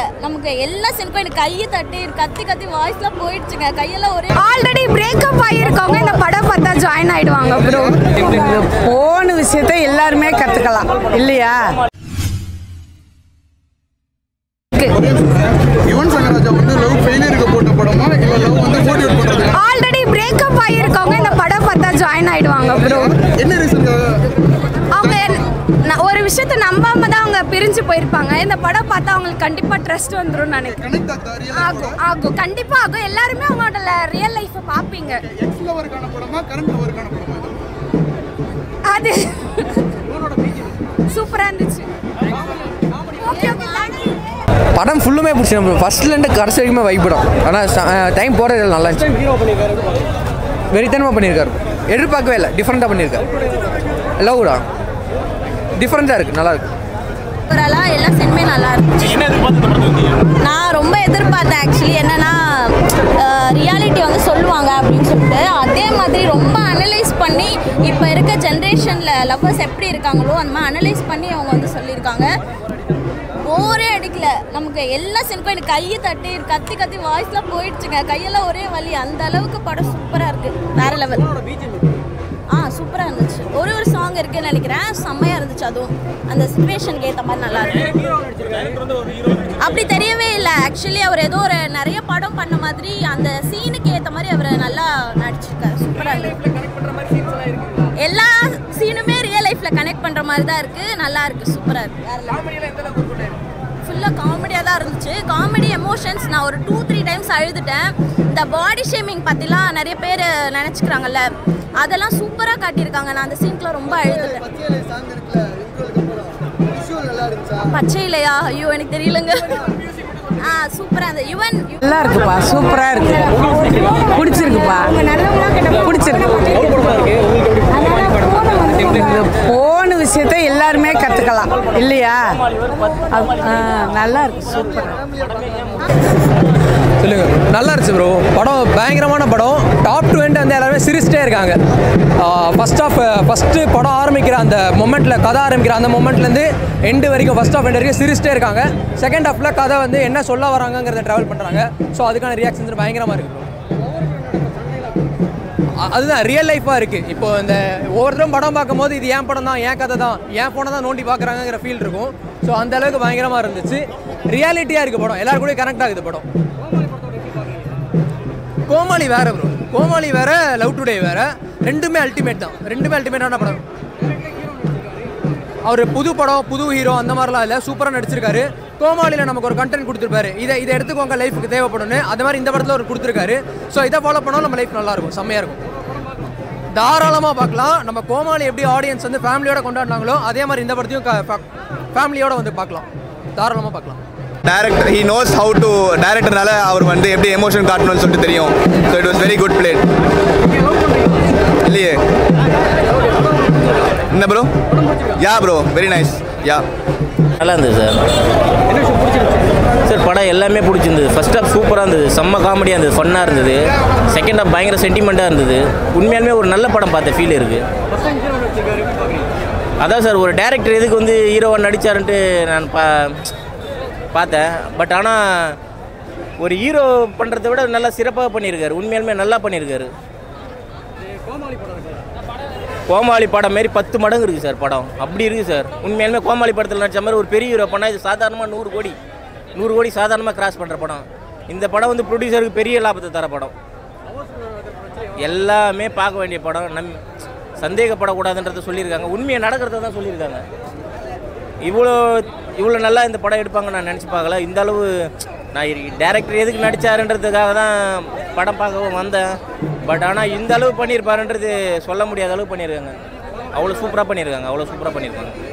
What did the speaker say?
நமக்கு எல்லா சீனுக்கும் எனக்கு கையை தட்டி கத்தி கத்தி வாய்ஸ்லாம் போயிடுச்சுங்க கையெல்லாம் ஒரே ஆல்ரெடி பிரேக்கப் ஆகியிருக்கவங்க இந்த படம் பார்த்தா ஜாயின் ஆயிடுவாங்க ப்ரோ போன விஷயத்தை எல்லாருமே கற்றுக்கலாம் இல்லையா யுவன் சங்கராஜா வந்து லவ் ஃபெயிலியருக்கு போட்ட படமா இல்ல லவ் வந்து மோட்டிவேட் பண்றது ஆல்ரெடி பிரேக்கப் ஆகியிருக்கவங்க இந்த படம் பார்த்தா ஜாயின் ஆயிடுவாங்க ப்ரோ என்ன ரீசனுக்காக அவங்க ந- ஒரு விஷயத்த நம்பாம தான் அவங்க பிரிஞ்சு போயிருப்பாங்க இந்த படம் பார்த்தா அவங்களுக்கு கண்டிப்பா ட்ரஸ்ட் வந்துரும் நினைக்கிறேன் கனெக்ட் ஆகுதா ரியல் ஆகும் ஆகும் கண்டிப்பா ஆகும் எல்லாருமே அவங்களோட ரியல் லைஃப்பை பார்ப்பீங்க எக்ஸ் லவருக்கான படமா கரண்ட் லவருக்கான படமா இது? அது சூப்பரா இருந்துச்சு ஓகே ஓகே தேங்க்யூ படம் ஃபுல்லுமே பிடிச்சிடும் ப்ரோ ஃபஸ்ட்லேருந்து கடைசி வரைக்குமே வைப்பிடும் ஆனால் டைம் போகிறது நல்லா இருந்துச்சு வெறித்தனமாக பண்ணியிருக்காரு எதிர்பார்க்கவே இல்லை டிஃப்ரெண்ட்டாக பண்ணியிருக்காரு லவ்டா டிஃப்ரெண்ட்டாக இருக்குது நல்லா இருக்கு ஓவராலாக எல்லா சீனுமே நல்லா இருந்துச்சு நான் ரொம்ப எதிர்பார்த்தேன் ஆக்சுவலி என்னன்னா ரியாலிட்டி வந்து சொல்லுவாங்க அப்படின்னு சொல்லிட்டு அதே மாதிரி ரொம்ப அனலைஸ் பண்ணி இப்போ இருக்க ஜென்ரேஷனில் லவ்வர்ஸ் எப்படி இருக்காங்களோ அந்த மாதிரி அனலைஸ் பண்ணி அவங்க வந்து சொல்லியிருக்காங்க போரே அடிக்கல நமக்கு எல்லா சீனுக்கும் எனக்கு கையை தட்டி கத்தி கத்தி வாய்ஸ்லாம் போயிடுச்சுங்க கையெல்லாம் ஒரே வலி அந்த அளவுக்கு படம் சூப்பராக இருக்குது வேற லெவல் ஆ சூப்பராக இருந்துச்சு ஒரு ஒரு சாங் இருக்குன்னு நினைக்கிறேன் செம்மையாக இருந்துச்சு அதுவும் அந்த சுச்சுவேஷனுக்கு ஏற்ற மாதிரி நல்லா இருக்கு அப்படி தெரியவே இல்லை ஆக்சுவலி அவர் ஏதோ ஒரு நிறைய படம் பண்ண மாதிரி அந்த சீனுக்கு ஏற்ற மாதிரி அவர் நல்லா நடிச்சிருக்காரு சூப்பராக இருக்கு எல்லா சீனுமே ரியல் லைஃப்பில் கனெக்ட் பண்ணுற மாதிரி தான் இருக்குது நல்லா இருக்கு சூப்பராக இருக்கு ஃபுல்லாக காமெடியாக தான் இருந்துச்சு காமெடி எமோஷன்ஸ் நான் ஒரு டூ த்ரீ டைம்ஸ் அழுதுட்டேன் இந்த பாடி ஷேமிங் பற்றிலாம் நிறைய பேர் நினச்சிக்கிறாங்கல்ல அதெல்லாம் சூப்பராக காட்டியிருக்காங்க நான் அந்த சீன்க்குலாம் ரொம்ப அழுதுட்டேன் பச்சையிலை சாங் இருக்குல்ல இன்ட்ரோலுக்கு அப்புறம் விஷுவல் நல்லா இருந்துச்சா பச்சை இல்லையா ஐயோ எனக்கு தெரியலங்க ஆ சூப்பராக இருந்தது யுவன் நல்லா இருக்குப்பா சூப்பராக இருக்கு பிடிச்சிருக்குப்பா பிடிச்சிருக்கு இந்த போன விஷயத்தை எல்லாருமே கற்றுக்கலாம் இல்லையா அது- ஆ, நல்லா இருக்கு சூப்பர் சொல்லுங்க நல்லா இருந்துச்சு ப்ரோ படம் பயங்கரமான படம் டாப் டு எண்ட் வந்து எல்லாருமே சிரிச்சிட்டே இருக்காங்க ஃபர்ஸ்ட் ஆஃப் ஃபஸ்ட்டு படம் ஆரம்பிக்கிற அந்த மொமெண்ட்டில் கதை ஆரம்பிக்கிற அந்த மொமெண்ட்லேருந்து எண்டு வரைக்கும் ஃபர்ஸ்ட் ஆஃப் எண்ட் வரைக்கும் சிரிச்சிட்டே இருக்காங்க செகண்ட் ஹாஃபில் கதை வந்து என்ன சொல்ல வராங்கங்கிறத ட்ராவல் பண்ணுறாங்க ஸோ அதுக்கான ரியாக்ஷன்ஸ் பயங்கரமாக இருக்கு bro. அ- அதுதான் ரியல் லைஃபாக இருக்குது இப்போ இந்த ஒவ்வொருத்தரும் படம் பார்க்கும்போது இது ஏன் படம் தான் ஏன் கதை தான் ஏன் ஃபோனை தான் நோண்டி பார்க்குறாங்கிற ஃபீல் இருக்கும் ஸோ அந்த அளவுக்கு பயங்கரமாக இருந்துச்சு ரியாலிட்டியாக இருக்குது படம் எல்லாரும் கூட கனெக்ட் ஆகுது படம் கோமாளி வேற ப்ரோ கோமாளி வேற லவ் டுடே வேற ரெண்டுமே அல்டிமேட் தான் ரெண்டுமே அல்டிமேட்டான படம் அவர் புது படம் புது ஹீரோ அந்த மாதிரிலாம் இல்லை சூப்பராக நடிச்சிருக்காரு கோமாளியில் நமக்கு ஒரு கண்டென்ட் கொடுத்துருப்பாரு இதை இதை எடுத்துக்கோங்க லைஃபுக்கு தேவைப்படும்னு அது மாதிரி இந்த படத்தில் ஒரு கொடுத்துருக்காரு ஸோ இதை ஃபாலோ பண்ணாலும் நம்ம லைஃப் நல்லா இருக்கும் செம்மையாக இருக்கும் தாராளமாக பார்க்கலாம் நம்ம கோமாளி எப்படி ஆடியன்ஸ் வந்து ஃபேமிலியோட கொண்டாடினாங்களோ அதே மாதிரி இந்த படத்தையும் ஃபேமிலியோட வந்து பார்க்கலாம் தாராளமாக பார்க்கலாம் director he knows how to டேரக்டர்னால அவர் வந்து எப்படி எமோஷன் காட்டணும்னு சொல்லிட்டு தெரியும் so it was very good பிளேட் இல்லையே என்ன bro yeah bro very nice yeah நல்லா இருந்தது சார் சார் படம் எல்லாமே பிடிச்சிருந்தது ஃபர்ஸ்ட் ஹாஃப் சூப்பராக இருந்தது செம்ம காமெடியாக இருந்தது ஃபன்னாக இருந்தது செகண்ட் ஹாஃப் பயங்கர சென்டிமெண்ட்டாக இருந்தது உண்மையாலுமே ஒரு நல்ல படம் பார்த்த ஃபீல் இருக்குது அதான் சார் ஒரு டேரக்டர் எதுக்கு வந்து ஹீரோவாக நடித்தாருன்ட்டு நான் பா பார்த்தேன் பட் ஆனால் ஒரு ஹீரோ பண்ணுறதை விட நல்லா சிறப்பாக பண்ணியிருக்காரு உண்மையாலுமே நல்லா பண்ணியிருக்காரு கோமாளி படம் மாரி பத்து மடங்கு இருக்குது சார் படம் அப்படி இருக்குது சார் உண்மையாலுமே கோமாளி படத்தில் நடிச்ச மாதிரி ஒரு பெரிய ஹீரோ பண்ணால் இது சாதாரணமாக நூறு கோடி நூறு கோடி சாதாரணமாக கிராஸ் பண்ணுற படம் இந்த படம் வந்து ப்ரொடியூசருக்கு பெரிய லாபத்தை தர படம் எல்லாமே பார்க்க வேண்டிய படம் நம் சந்தேகப்படக்கூடாதுன்றத சொல்லியிருக்காங்க உண்மையை நடக்கிறத தான் சொல்லியிருக்காங்க இவ்வளோ இவ்வளோ நல்லா இந்த படம் எடுப்பாங்க நான் நினச்சி பார்க்கல இந்த அளவு நான் டேரக்டர் எதுக்கு நடித்தாருன்றதுக்காக தான் படம் பார்க்கவும் வந்தேன் பட் ஆனால் இந்த அளவு பண்ணியிருப்பாருன்றது சொல்ல முடியாத அளவு பண்ணியிருக்காங்க அவ்வளோ சூப்பராக பண்ணியிருக்காங்க அவ்வளோ சூப்பராக பண்ணியிருக்காங்க